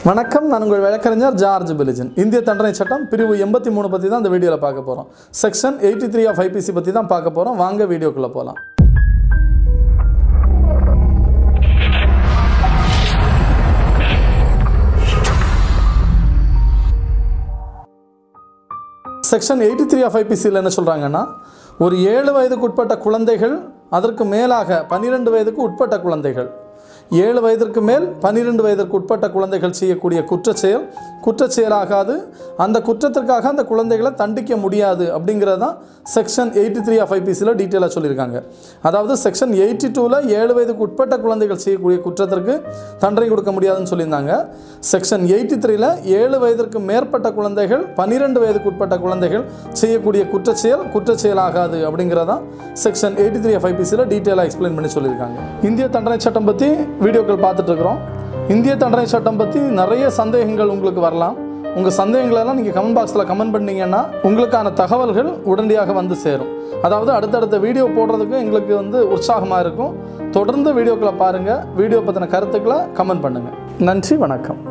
வணக்கம் நான் உங்கள் வழக்கறிஞர் ஜார்ஜ் பெலிஜன் இந்திய தண்டனை சட்டம் பிரிவு எண்பத்தி மூணு பற்றி தான் இந்த வீடியோவில் பார்க்க போகிறோம் section eighty three of IPC பற்றி தான் பார்க்க போகிறோம் வாங்க வீடியோக்குள்ளே போகலாம் செக்ஷன் எயிட்டி த்ரீ ஆஃப் ஐபிசியில் என்ன சொல்கிறாங்கன்னா ஒரு ஏழு வயதுக்கு உட்பட்ட குழந்தைகள் அதற்கு மேலாக பன்னிரெண்டு வயதுக்கு உட்பட்ட குழந்தைகள் ஏழு வயதிற்கு மேல் பன்னிரெண்டு வயதிற்கு உட்பட்ட குழந்தைகள் செய்யக்கூடிய குற்றச்செயல் குற்றச்செயலாகாது அந்த குற்றத்திற்காக அந்த குழந்தைகளை தண்டிக்க முடியாது அப்படிங்கிறது தான் செக்ஷன் எயிட்டி த்ரீ ஆஃப் ஐபிசியில் டீட்டெயிலாக சொல்லியிருக்காங்க அதாவது செக்ஷன் எயிட்டி டூவில் ஏழு வயதுக்கு உட்பட்ட குழந்தைகள் செய்யக்கூடிய குற்றத்திற்கு தண்டனை கொடுக்க முடியாதுன்னு சொல்லியிருந்தாங்க செக்ஷன் எயிட்டி த்ரீல ஏழு வயதிற்கு மேற்பட்ட குழந்தைகள் பன்னிரெண்டு வயதுக்கு உட்பட்ட குழந்தைகள் செய்யக்கூடிய குற்றச்செயல் குற்றச்செயலாகாது அப்படிங்கிறதான் செக்ஷன் எயிட்டி த்ரீ ஆஃப் ஐபிசியில் டீட்டெயிலாக எக்ஸ்பிளைன் பண்ணி சொல்லியிருக்காங்க இந்திய தண்டனை சட்டம் பற்றி வீடியோக்கள் பார்த்துட்டு இருக்கிறோம் இந்திய தண்டனை சட்டம் பற்றி நிறைய சந்தேகங்கள் உங்களுக்கு வரலாம் உங்கள் சந்தேகங்களெல்லாம் நீங்கள் கமெண்ட் பாக்ஸில் கமெண்ட் பண்ணீங்கன்னா உங்களுக்கான தகவல்கள் உடனடியாக வந்து சேரும் அதாவது அடுத்தடுத்த வீடியோ போடுறதுக்கு எங்களுக்கு வந்து உற்சாகமாக இருக்கும் தொடர்ந்து வீடியோக்களை பாருங்கள் வீடியோ பற்றின கருத்துக்களை கமெண்ட் பண்ணுங்கள் நன்றி வணக்கம்